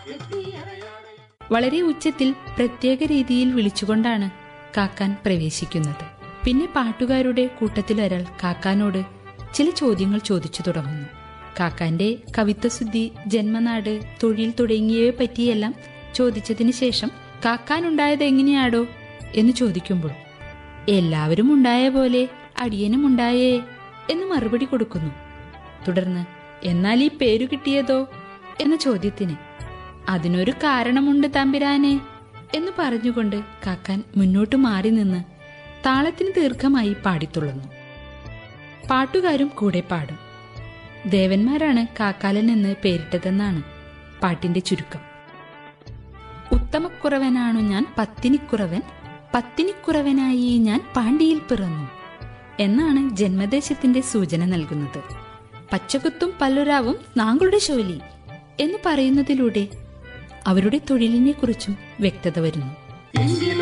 വളരെ ഉച്ചത്തിൽ പ്രത്യേക രീതിയിൽ വിളിച്ചുകൊണ്ടാണ് കാക്കാൻ പ്രവേശിക്കുന്നത് പിന്നെ പാട്ടുകാരുടെ കൂട്ടത്തിലൊരാൾ കാക്കാനോട് ചില ചോദ്യങ്ങൾ ചോദിച്ചു തുടങ്ങുന്നു കാക്കാന്റെ കവിത്വശുദ്ധി ജന്മനാട് തൊഴിൽ തുടങ്ങിയവയെ പറ്റിയെല്ലാം ചോദിച്ചതിന് ശേഷം കാക്കാനുണ്ടായത് എങ്ങനെയാടോ എന്ന് ചോദിക്കുമ്പോൾ എല്ലാവരും ഉണ്ടായ പോലെ അടിയനും ഉണ്ടായേ എന്ന് മറുപടി കൊടുക്കുന്നു തുടർന്ന് എന്നാൽ ഈ പേരു കിട്ടിയതോ എന്ന ചോദ്യത്തിന് അതിനൊരു കാരണമുണ്ട് തമ്പിരാനെ എന്ന് പറഞ്ഞുകൊണ്ട് കാക്കാൻ മുന്നോട്ട് മാറി നിന്ന് താളത്തിന് ദീർഘമായി പാടിത്തുള്ളുന്നു പാട്ടുകാരും കൂടെ പാടും ദേവന്മാരാണ് കാക്കാലൻ എന്ന് പേരിട്ടതെന്നാണ് പാട്ടിന്റെ ചുരുക്കം ഉത്തമക്കുറവനാണു ഞാൻ പത്തിനിക്കുറവൻ പത്തിനിക്കുറവനായി ഞാൻ പാണ്ടിയിൽ പിറന്നു എന്നാണ് ജന്മദേശത്തിന്റെ സൂചന നൽകുന്നത് പച്ചകുത്തും പല്ലുരാവും നാങ്ങളുടെ ശോലി എന്ന് പറയുന്നതിലൂടെ അവരുടെ തൊഴിലിനെ കുറിച്ചും വ്യക്തത വരുന്നു